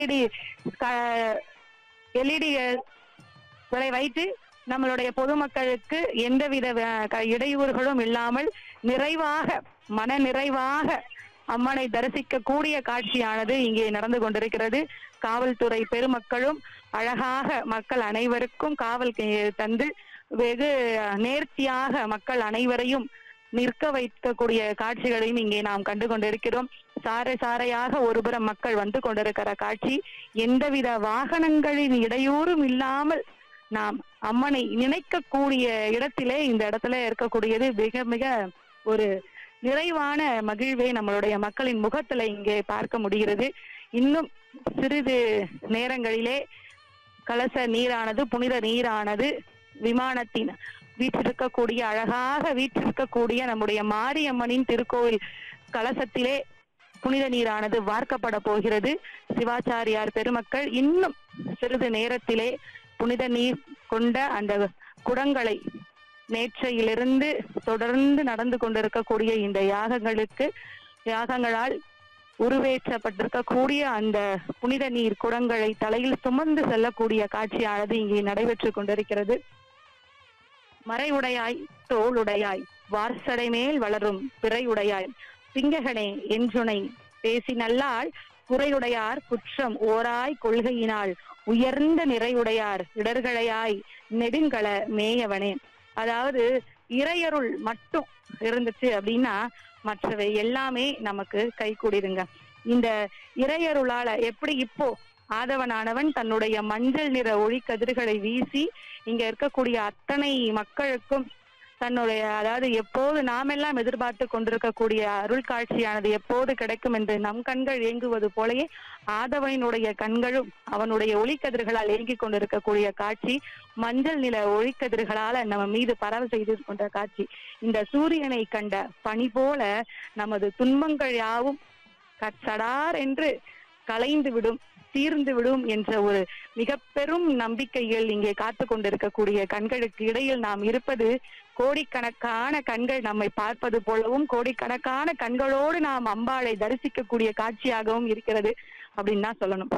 LED LED களை வைத்து நம்மளுடைய பொதுமக்களுக்கு எந்தவித அஹ், க- இடையூறுகளும் இல்லாமல் நிறைவாக மன நிறைவாக அம்மனை தரிசிக்க கூடிய காட்சியானது இங்கே நடந்து கொண்டிருக்கிறது காவல்துறை பெருமக்களும் அழகாக மக்கள் அனைவருக்கும் காவல் கே- தந்து வெகு நேர்த்தியாக மக்கள் அனைவரையும் நிற்க வைக்கக்கூடிய காட்சிகளையும் இங்கே நாம் கண்டு கொண்டிருக்கிறோம் சாறை சாறையாக ஒருபுறம் மக்கள் வந்து கொண்டிருக்கிற காட்சி எந்தவித வாகனங்களின் இடையூறும் இல்லாமல் நாம் அம்மனை நினைக்கக்கூடிய இடத்திலே இந்த இடத்துல இருக்கக்கூடியது மிக மிக ஒரு நிறைவான மகிழ்வை நம்மளுடைய மக்களின் முகத்துல இங்கே பார்க்க முடிகிறது இன்னும் சிறிது நேரங்களிலே கலச நீரானது புனித நீரானது விமானத்தின் வீற்றிருக்கக்கூடிய அழகாக வீற்றிருக்கக்கூடிய நம்முடைய மாரியம்மனின் திருக்கோவில் கலசத்திலே புனித நீரானது வார்க்கப்பட போகிறது சிவாச்சாரியார் பெருமக்கள் இன்னும் சிறிது நேரத்திலே புனித நீர் கொண்ட அந்த குடங்களை நேற்றையிலிருந்து தொடர்ந்து நடந்து கொண்டிருக்கக்கூடிய இந்த யாகங்களுக்கு யாகங்களால் உருவேற்றப்பட்டிருக்கக்கூடிய அந்த புனித நீர் குடங்களை தலையில் சுமந்து செல்லக்கூடிய காட்சியானது இங்கே நடைபெற்றுக் கொண்டிருக்கிறது மறைவுடையாய் தோளுடையாய் வார்சடை மேல் வளரும் பிறையுடையாய் சிங்ககனே என்றுனை பேசி நல்லால் குறையுடையார் குற்றம் ஓராய் கொள்கையினால் உயர்ந்த நிறையுடையார் இடர்களையாய் நெடுங்கள மேயவனே அதாவது இறையருள் மட்டும் இருந்துச்சு அப்படின்னா மற்றவை எல்லாமே நமக்கு கை கூடிருங்க இந்த இறையருளால எப்படி இப்போ ஆதவனானவன் தன்னுடைய மஞ்சள் நிற ஒளி கதிர்களை வீசி இங்க இருக்கக்கூடிய அத்தனை மக்களுக்கும் தன்னுடைய அதாவது எப்போது நாமெல்லாம் எதிர்பார்த்து கொண்டிருக்கக்கூடிய அருள் காட்சியானது எப்போது கிடைக்கும் என்று நம் கண்கள் ஏங்குவது போலயே ஆதவனினுடைய கண்களும் அவனுடைய ஒளிக்கதிர்களால் ஏங்கிக் கொண்டிருக்கக்கூடிய காட்சி மஞ்சள் நில ஒளிக்கதிர்களால நம்ம மீது பரவ செய்து கொண்ட காட்சி இந்த சூரியனை கண்ட பனி போல நமது துன்பங்கள் யாவும் கச்சடார் என்று கலைந்து விடும் தீர்ந்து விடும் என்ற ஒரு மிக பெரும் நம்பிக்கையில் இங்கே காத்து கொண்டிருக்கக்கூடிய கண்களுக்கு இடையில் நாம் இருப்பது கோடிக்கணக்கான கண்கள் நம்மை பார்ப்பது போலவும் கோடிக்கணக்கான கண்களோடு நாம் அம்பாளை தரிசிக்கக்கூடிய காட்சியாகவும் இருக்கிறது அப்படின்னு தான் சொல்லணும்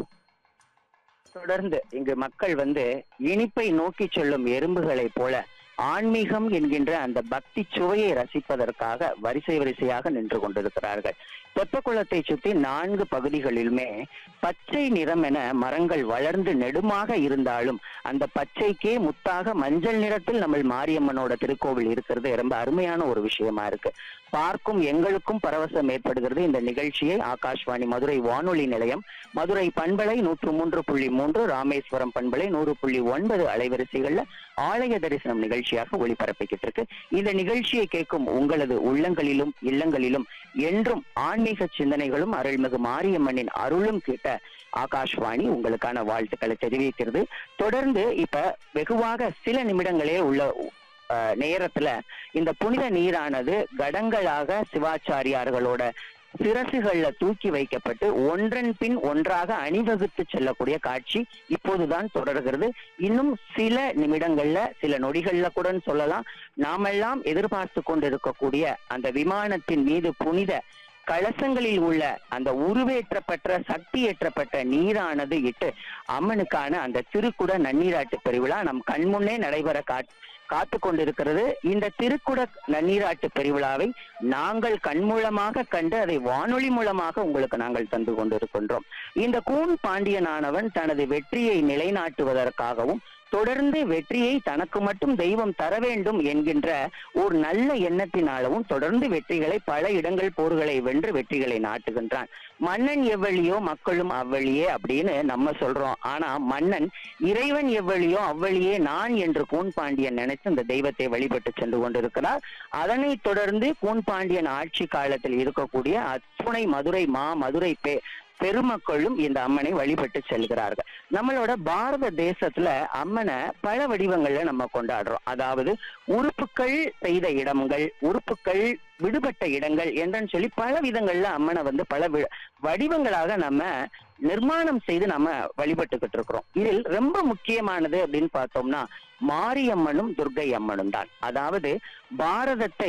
தொடர்ந்து இங்கு மக்கள் வந்து இனிப்பை நோக்கி செல்லும் எறும்புகளைப் போல ஆன்மீகம் என்கின்ற அந்த பக்தி சுவையை ரசிப்பதற்காக வரிசை வரிசையாக நின்று கொண்டிருக்கிறார்கள் தெப்பக்குளத்தை சுற்றி நான்கு பகுதிகளிலுமே பச்சை நிறம் என மரங்கள் வளர்ந்து நெடுமாக இருந்தாலும் அந்த பச்சைக்கே முத்தாக மஞ்சள் நிறத்தில் நம்ம மாரியம்மனோட திருக்கோவில் இருக்கிறது ரொம்ப அருமையான ஒரு விஷயமா இருக்கு பார்க்கும் எங்களுக்கும் பரவசம் ஏற்படுகிறது இந்த நிகழ்ச்சியை ஆகாஷ்வாணி மதுரை வானொலி நிலையம் மதுரை பண்பலை நூற்று மூன்று புள்ளி மூன்று ராமேஸ்வரம் பண்பலை நூறு புள்ளி ஒன்பது அலைவரிசைகள்ல ஆலய தரிசனம் நிகழ்ச்சியாக ஒளிபரப்பிக்கிட்டு இருக்கு இந்த நிகழ்ச்சியை கேட்கும் உங்களது உள்ளங்களிலும் இல்லங்களிலும் என்றும் ஆன்மீக சிந்தனைகளும் அருள்மிகு மாரியம்மனின் அருளும் கேட்ட ஆகாஷ்வாணி உங்களுக்கான வாழ்த்துக்களை தெரிவிக்கிறது தொடர்ந்து இப்ப வெகுவாக சில நிமிடங்களே உள்ள அஹ், நேரத்துல இந்த புனித நீரானது கடங்களாக சிவாச்சாரியார்களோட சிரசுகள்ல தூக்கி வைக்கப்பட்டு ஒன்றன் பின் ஒன்றாக அணிவகுத்து செல்லக்கூடிய காட்சி இப்போதுதான் தொடர்கிறது இன்னும் சில நிமிடங்கள்ல சில நொடிகள்ல கூட சொல்லலாம் நாமெல்லாம் எதிர்பார்த்து கொண்டிருக்கக்கூடிய அந்த விமானத்தின் மீது புனித கலசங்களில் உள்ள அந்த உருவேற்றப்பட்ட சக்தியேற்றப்பட்ட நீரானது இட்டு அம்மனுக்கான அந்த திருக்குட நன்னீராட்டு பெருவிழா நம் கண்முன்னே நடைபெற காட் காத்து கொண்டிருக்கிறது இந்த திருக்குட நன்னீராட்டு பெருவிழாவை நாங்கள் கண்மூலமாக கண்டு அதை வானொலி மூலமாக உங்களுக்கு நாங்கள் தந்து கொண்டிருக்கின்றோம் இந்த கூன் பாண்டியனானவன் தனது வெற்றியை நிலைநாட்டுவதற்காகவும் தொடர்ந்து வெற்றியை தனக்கு மட்டும் தெய்வம் தர வேண்டும் என்கின்ற ஒரு நல்ல எண்ணத்தினாலவும் தொடர்ந்து வெற்றிகளை பல இடங்கள் போர்களை வென்று வெற்றிகளை நாட்டுகின்றான் மன்னன் எவ்வளியோ மக்களும் அவ்வளியே அப்படின்னு நம்ம சொல்றோம் ஆனா மன்னன் இறைவன் எவ்வளியோ அவ்வளியே நான் என்று கூன் பாண்டியன் நினைத்து இந்த தெய்வத்தை வழிபட்டு சென்று கொண்டிருக்கிறார் அதனைத் தொடர்ந்து கூன் பாண்டியன் ஆட்சி காலத்தில் இருக்கக்கூடிய அத்துணை மதுரை மா மதுரை பே பெருமக்களும் இந்த அம்மனை வழிபட்டு செல்கிறார்கள் நம்மளோட பாரத தேசத்துல அம்மனை பல வடிவங்கள்ல நம்ம கொண்டாடுறோம் அதாவது உறுப்புகள் செய்த இடங்கள் உறுப்புகள் விடுபட்ட இடங்கள் என்றன்னு சொல்லி பல விதங்கள்ல அம்மனை வந்து பல வி- வடிவங்களாக நம்ம நிர்மாணம் செய்து நம்ம வழிபட்டுக்கிட்டு இருக்கிறோம் இதில் ரொம்ப முக்கியமானது அப்படின்னு பார்த்தோம்னா மாரியம்மனும் துர்க்கை அம்மனும் தான் அதாவது பாரதத்தை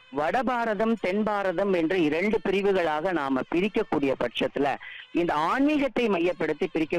வடபாரதம் தென் பாரதம் என்று இரண்டு பிரிவுகளாக நாம பிரிக்கக்கூடிய பட்சத்துல இந்த ஆன்மீகத்தை மையப்படுத்தி பிரிக்க